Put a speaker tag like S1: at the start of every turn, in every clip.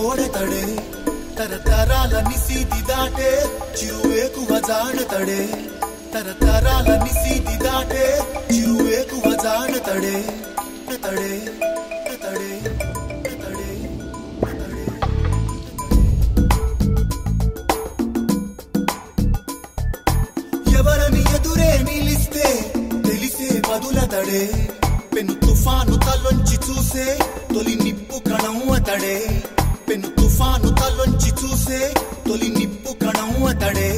S1: ఓడతడే తరతరాల నిసీది దాటే చిరువేకువ జాడతడే తరతరాల నిసీది దాటే చిరువేకువ జాడతడే తడే తడే తడే తడే ఎవరని ఎదురే నిలిస్తే తెలిసే బదులతడే పెను తుఫాను తలొంచి చూసే తొలి నిప్పు కణం అతడే పెను తుఫాను తలొంచి చూసే తొలి నిప్పు కణం అతడే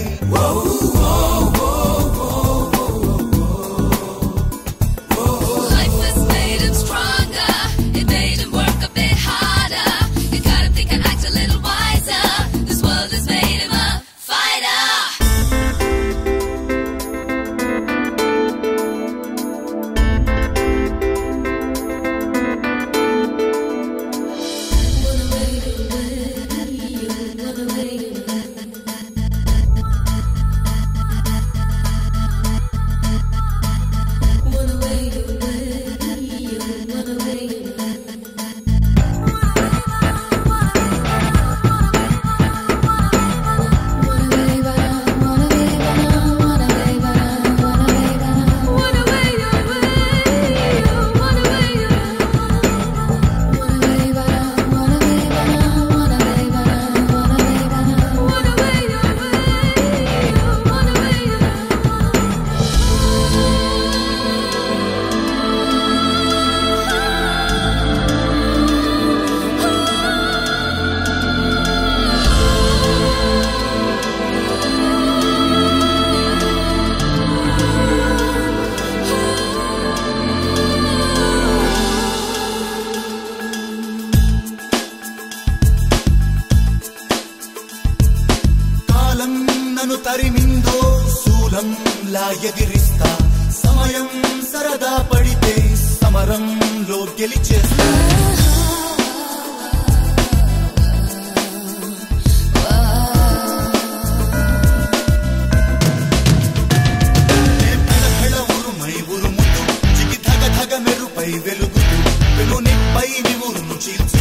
S2: Life has made him stronger. It made him work a bit harder. You gotta think and act a little wiser. This world has made him a fighter.
S1: కాలం నన్ను తరిమిందో శూలంలా ఎదిరిస్తా సమయం సరదా పడితే సమరంలో గెలిచేస్తా నే పెళపెళ ఉరుమై ఉరుముతూ, చికి ధగ ధగ మెరుపై వెలుగుతూ, వెలునిపై నివురును చీల్చు